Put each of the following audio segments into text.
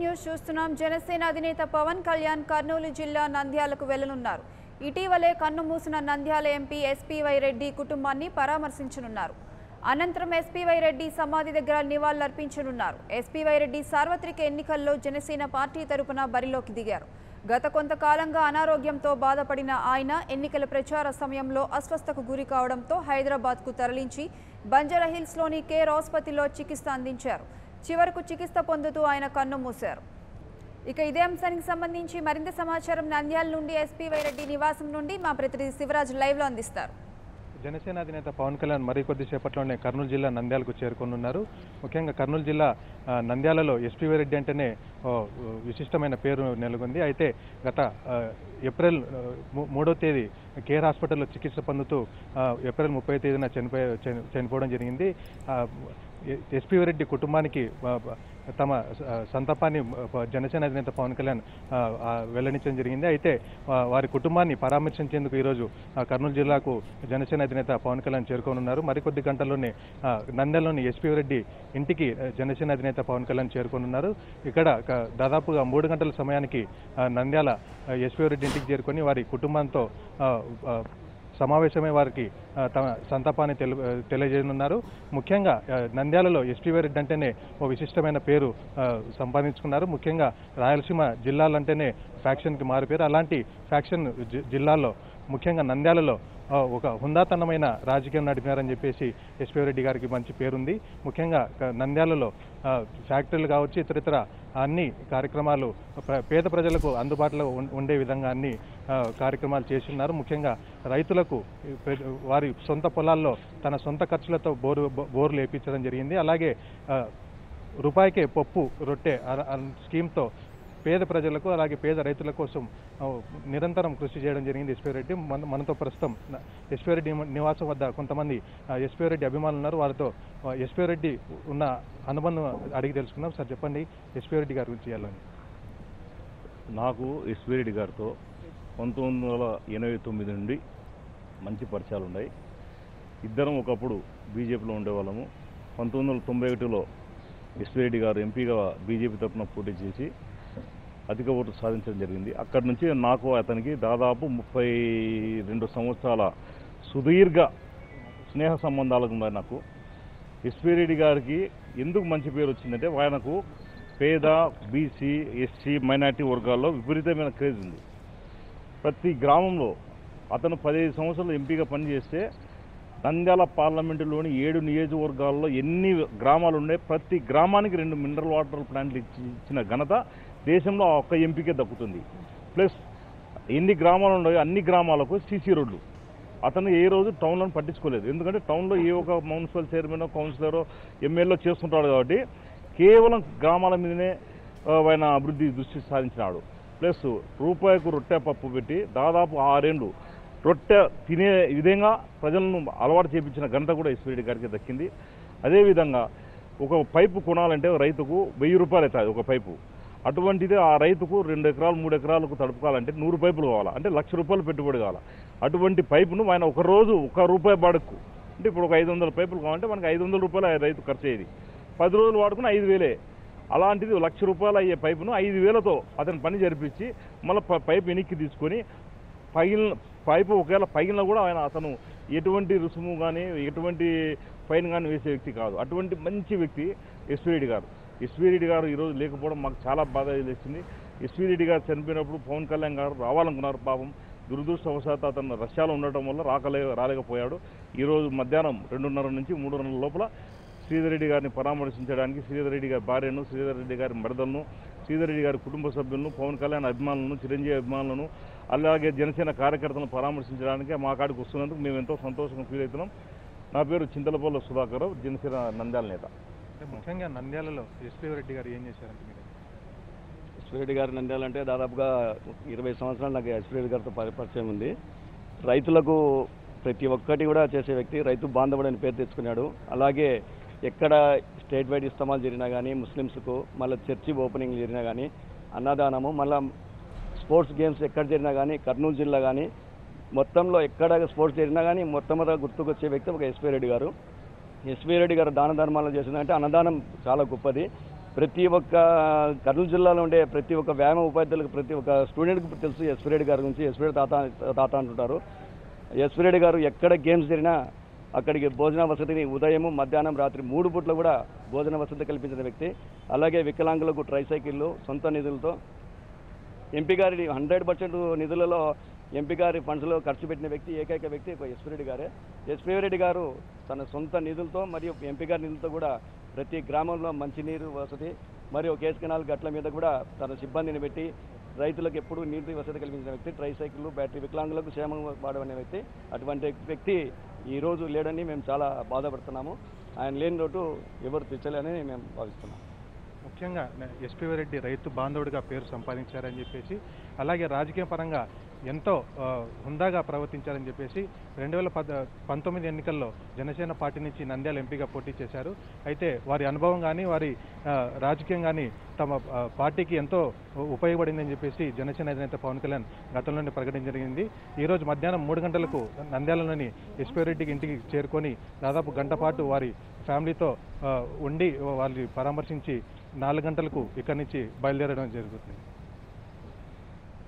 News చూస్తున్నాం జనసేన అధినేత పవన్ కళ్యాణ్ కర్నూలు జిల్లా నంద్యాలకు వెళ్లనున్నారు ఇటీవలే కన్ను మూసిన నంద్యాల ఎంపీ ఎస్పీవై రెడ్డి కుటుంబాన్ని పరామర్శించనున్నారు అనంతరం ఎస్పీవై రెడ్డి సమాధి దగ్గర నివాళులర్పించనున్నారు ఎస్పీవై రెడ్డి సార్వత్రిక ఎన్నికల్లో జనసేన పార్టీ తరపున బరిలోకి దిగారు గత కొంతకాలంగా అనారోగ్యంతో బాధపడిన ఆయన ఎన్నికల ప్రచార సమయంలో అస్వస్థకు గురి కావడంతో హైదరాబాద్కు తరలించి బంజారాహిల్స్లోని కేర్ ఆసుపత్రిలో చికిత్స అందించారు చివరకు చికిత్స పొందుతూ ఆయన కన్ను మూశారు ఇక ఇదే అంశానికి సంబంధించి మరింత సమాచారం నంద్యాల నుండి ఎస్పీ వైరెడ్డి నివాసం నుండి మా ప్రతినిధి శివరాజ్ లైవ్లో అందిస్తారు జనసేన అధినేత పవన్ కళ్యాణ్ మరి కొద్దిసేపట్లోనే కర్నూలు జిల్లా నంద్యాలకు చేరుకోనున్నారు ముఖ్యంగా కర్నూలు జిల్లా ఆ, నంద్యాలలో ఎస్పీ రెడ్డి అంటేనే ఓ, విశిష్టమైన పేరు నెలకొంది అయితే గత ఆ, ఏప్రిల్ ఆ, మూ- మూడో తేదీ కేర్ హాస్పిటల్లో చికిత్స పొందుతూ ఆ, ఏప్రిల్ ముప్పై తేదీన చనిపోయి చని- చనిపోవడం జరిగింది ఆ, ఎ- ఎస్పీ రెడ్డి కుటుంబానికి ఆ, బ- తమ ఆ, సంతాపాన్ని ఆ, జనసేన అధినేత పవన్ కళ్యాణ్ ఆ, ఆ, వెల్లడించడం జరిగింది అయితే ఆ, వారి కుటుంబాన్ని పరామర్శించేందుకు ఈరోజు ఆ, కర్నూలు జిల్లాకు జనసేన అధినేత పవన్ కళ్యాణ్ చేరుకోనున్నారు మరికొద్ది గంటల్లోనే ఆ, నంద్యాలలోని ఎస్పీ రెడ్డి ఇంటికి ఆ, జనసేన అధినేత పవన్ కళ్యాణ్ చేరుకోనున్నారు ఇక్కడ క- దాదాపుగా మూడు గంటల సమయానికి ఆ, నంద్యాల ఆ, ఎస్పీ రెడ్డి ఇంటికి చేరుకొని వారి కుటుంబంతో ఆ, ఆ, సమావేశమై వారికి ఆ, తమ సంతాపాన్ని తెలు తెలియజేయనున్నారు ముఖ్యంగా ఆ, నంద్యాలలో ఎస్పీ రెడ్డి అంటేనే ఓ విశిష్టమైన పేరు ఆ, సంపాదించుకున్నారు ముఖ్యంగా రాయలసీమ జిల్లాలంటేనే ఫ్యాక్షన్కి మారిపోయారు అలాంటి ఫ్యాక్షన్ జి- జిల్లాల్లో ముఖ్యంగా నంద్యాలలో ఆ, ఒక హుందాతనమైన రాజకీయం నడిపారని చెప్పేసి ఎస్పీ రెడ్డి గారికి మంచి పేరుంది ముఖ్యంగా క- నంద్యాలలో ఆ, ఫ్యాక్టరీలు కావచ్చు ఇతరితర అన్ని కార్యక్రమాలు ప్ర- పేద ప్రజలకు అందుబాటులో ఉం- ఉండే విధంగా అన్ని ఆ, కార్యక్రమాలు చేస్తున్నారు ముఖ్యంగా రైతులకు ఈ ప్ర- వారి సొంత పొలాల్లో తన సొంత ఖర్చులతో బోరు బో- బోర్లు వేయించడం జరిగింది అలాగే ఆ, రూపాయికే పప్పు రొట్టె అర- అన్ స్కీమ్తో పేద ప్రజలకు అలాగే పేద రైతుల కోసం ఆ, నిరంతరం కృషి చేయడం జరిగింది ఎస్పీ రెడ్డి మన మనతో ప్రస్తుతం న- ఎస్పీ రెడ్డి నివ- నివాసం వద్ద కొంతమంది ఆ, ఎస్పీ రెడ్డి అభిమానులు ఉన్నారు వారితో ఆ, ఎస్పీ రెడ్డి ఉన్న అనుబంధం అడిగి తెలుసుకుందాం సార్ చెప్పండి ఎస్పీ రెడ్డి గారి గురించి చేయాలని నాకు ఎస్వీ రెడ్డి గారితో పంతొమ్మిది వందల ఎనభై తొమ్మిది నుండి మంచి పరిచయాలు ఉన్నాయి ఇద్దరం ఒకప్పుడు బీజేపీలో ఉండేవాళ్ళము పంతొమ్మిది వందల తొంభై ఒకటిలో ఎస్వీ రెడ్డి గారు ఎంపీగా బీజేపీ తరఫున పోటీ చేసి అధిక ఓటు సాధించడం జరిగింది అక్కడి నుంచి నాకు అతనికి దాదాపు ముప్పై రెండు సంవత్సరాల సుదీర్ఘ స్నేహ సంబంధాలకు ఉన్నాయి నాకు ఎస్పీ రెడ్డి గారికి ఎందుకు మంచి పేరు వచ్చిందంటే ఆయనకు పేద బీసీ ఎస్సీ మైనార్టీ వర్గాల్లో విపరీతమైన క్రేజ్ ఉంది ప్రతి గ్రామంలో అతను పదిహేను సంవత్సరాలు ఎంపీగా పనిచేస్తే నంద్యాల పార్లమెంటులోని ఏడు నియోజకవర్గాల్లో ఎన్ని గ్రామాలు ఉన్నాయి ప్రతి గ్రామానికి రెండు మినరల్ వాటర్ ప్లాంట్లు ఇచ్చి ఇచ్చిన ఘనత దేశంలో ఆ ఒక్క ఎంపీకే దక్కుతుంది ప్లస్ ఎన్ని గ్రామాలు ఉన్నాయో అన్ని గ్రామాలకు సీసీ రోడ్లు అతను ఏ రోజు టౌన్లో పట్టించుకోలేదు ఎందుకంటే టౌన్లో ఏ ఒక మున్సిపల్ చైర్మన్ కౌన్సిలరో ఎమ్మెల్యే చేస్తుంటాడు కాబట్టి కేవలం గ్రామాల మీదనే ఆ, ఆయన అభివృద్ధి దృష్టి సాధించినాడు ప్లస్ రూపాయికు రొట్టె పప్పు పెట్టి దాదాపు ఆరేండ్లు రొట్టె తినే విధంగా ప్రజలను అలవాటు చేపించిన ఘనత కూడా ఈశ్వరెడ్డి గారికి దక్కింది అదేవిధంగా ఒక పైపు కొనాలంటే రైతుకు వెయ్యి రూపాయలు అవుతుంది ఒక పైపు అటువంటిది ఆ రైతుకు రెండు ఎకరాలు మూడు ఎకరాలకు తడుపుకోవాలంటే నూరు పైపులు కావాలా అంటే లక్ష రూపాయలు పెట్టుబడి కావాలా అటువంటి పైపును ఆయన ఒక రోజు ఒక రూపాయి బాడుకు అంటే ఇప్పుడు ఒక ఐదు వందల పైపులు కావాలంటే మనకి ఐదు వందల రూపాయలు ఆ రైతు ఖర్చు అయ్యేది పది రోజులు వాడుకుని ఐదు వేలే అలాంటిది లక్ష రూపాయలు అయ్యే పైపును ఐదు వేలతో అతని పని జరిపించి మళ్ళీ పైపు వెనక్కి తీసుకొని పగిలిన పైపు ఒకవేళ పగిలినా కూడా ఆయన అతను ఎటువంటి రుసుము కానీ ఎటువంటి ఫైన్ కానీ వేసే వ్యక్తి కాదు అటువంటి మంచి వ్యక్తి ఎస్వీ రెడ్డి గారు ఎస్వీ రెడ్డి గారు ఈరోజు లేకపోవడం మాకు చాలా బాధ వేసింది ఎస్వీ రెడ్డి గారు చనిపోయినప్పుడు పవన్ కళ్యాణ్ గారు రావాలనుకున్నారు పాపం దురదృష్టవశాత్తు అతను రష్యాలో ఉండటం వల్ల రాకలే రాలేకపోయాడు ఈరోజు మధ్యాహ్నం రెండున్నర నుంచి మూడున్నర లోపల శ్రీధర్ రెడ్డి గారిని పరామర్శించడానికి శ్రీధర్ రెడ్డి గారి భార్యను శ్రీధర్ రెడ్డి గారి మరదలను శ్రీధర్ రెడ్డి గారి కుటుంబ సభ్యులను పవన్ కళ్యాణ్ అభిమానులను చిరంజీవి అభిమానులను అలాగే జనసేన కార్యకర్తలను పరామర్శించడానికి మా కాడికి వస్తున్నందుకు మేము ఎంతో సంతోషంగా ఫీల్ అవుతున్నాం నా పేరు చింతలపల్లి సుధాకర్ జనసేన నంద్యాల నేత అంటే ముఖ్యంగా నంద్యాలలో ఎస్పీ రెడ్డి గారు ఏం చేశారంటే మీరు ఎస్పిరెడ్డి గారు నంద్యాలంటే దాదాపుగా ఇరవై సంవత్సరాలు నాకు ఎస్పిరెడ్డి గారితో పరి- పరిచయం ఉంది రైతులకు ప్రతి ఒక్కటి కూడా చేసే వ్యక్తి రైతు బాంధవుడు అని పేరు తెచ్చుకున్నాడు అలాగే ఎక్కడ స్టేట్ వైడ్ ఇస్తమాలు జరిగినా కానీ ముస్లిమ్స్కు మళ్ళీ చర్చి ఓపెనింగ్ జరిగినా కానీ అన్నదానము మళ్ళీ స్పోర్ట్స్ గేమ్స్ ఎక్కడ జరిగినా కానీ కర్నూలు జిల్లా కానీ మొత్తంలో ఎక్కడ స్పోర్ట్స్ జరిగినా కానీ మొట్టమొదట గుర్తుకొచ్చే వ్యక్తి ఒక ఎస్పీ రెడ్డి గారు ఎస్వీ రెడ్డి గారు దాన ధర్మాలు చేసిందంటే అన్నదానం చాలా గొప్పది ప్రతి ఒక్క కర్నూలు జిల్లాలో ఉండే ప్రతి ఒక్క వ్యాయామ ఉపాధ్యాయులకు ప్రతి ఒక్క స్టూడెంట్కి తెలుసు ఎస్పిరెడ్డి గారి గురించి ఎస్పిరెడ్డి తాత తాత అంటుంటారు ఎస్పిరెడ్డి గారు ఎక్కడ గేమ్స్ జరిగినా అక్కడికి భోజన వసతిని ఉదయం మధ్యాహ్నం రాత్రి మూడు పూట్ల కూడా భోజన వసతి కల్పించిన వ్యక్తి అలాగే వికలాంగులకు ట్రైసైకిళ్ళు సొంత నిధులతో ఎంపీ గారి హండ్రెడ్ పర్సెంట్ నిధులలో ఎంపీ గారి ఫండ్స్లో ఖర్చు పెట్టిన వ్యక్తి ఏకైక వ్యక్తి ఒక ఎస్పీ రెడ్డి గారే ఎస్పీ రెడ్డి గారు తన సొంత నిధులతో మరియు ఎంపీ గారి నిధులతో కూడా ప్రతి గ్రామంలో మంచినీరు వసతి మరియు కేసు కెనాల్ గట్ల మీద కూడా తన సిబ్బందిని పెట్టి రైతులకు ఎప్పుడూ నీటి వసతి కల్పించిన వ్యక్తి ట్రైసైకిల్ బ్యాటరీ వికలాంగులకు క్షేమం వాడమనే వ్యక్తి అటువంటి వ్యక్తి ఈ రోజు లేడని మేము చాలా బాధపడుతున్నాము ఆయన లేని లోటు ఎవరు తెచ్చలేని మేము భావిస్తున్నాం ముఖ్యంగా ఎస్పీ రెడ్డి రైతు బాంధవుడిగా పేరు సంపాదించారని చెప్పేసి అలాగే రాజకీయ పరంగా ఎంతో ఆ, హుందాగా ప్రవర్తించారని చెప్పేసి రెండు వేల పద పంతొమ్మిది ఎన్నికల్లో జనసేన పార్టీ నుంచి నంద్యాల ఎంపీగా పోటీ చేశారు అయితే వారి అనుభవం కానీ వారి ఆ, రాజకీయం కానీ తమ ఆ, పార్టీకి ఎంతో ఉపయోగపడిందని చెప్పేసి జనసేన అధినేత పవన్ కళ్యాణ్ గతంలోనే ప్రకటించడం జరిగింది ఈరోజు మధ్యాహ్నం మూడు గంటలకు నంద్యాలలోని ఎస్పీ రెడ్డికి ఇంటికి చేరుకొని దాదాపు గంట పాటు వారి ఫ్యామిలీతో ఆ, ఉండి వాళ్ళని పరామర్శించి నాలుగు గంటలకు ఇక్కడి నుంచి బయలుదేరడం జరుగుతుంది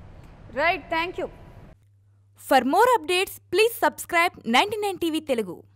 right thank you For more updates, please subscribe 99 TV Telugu.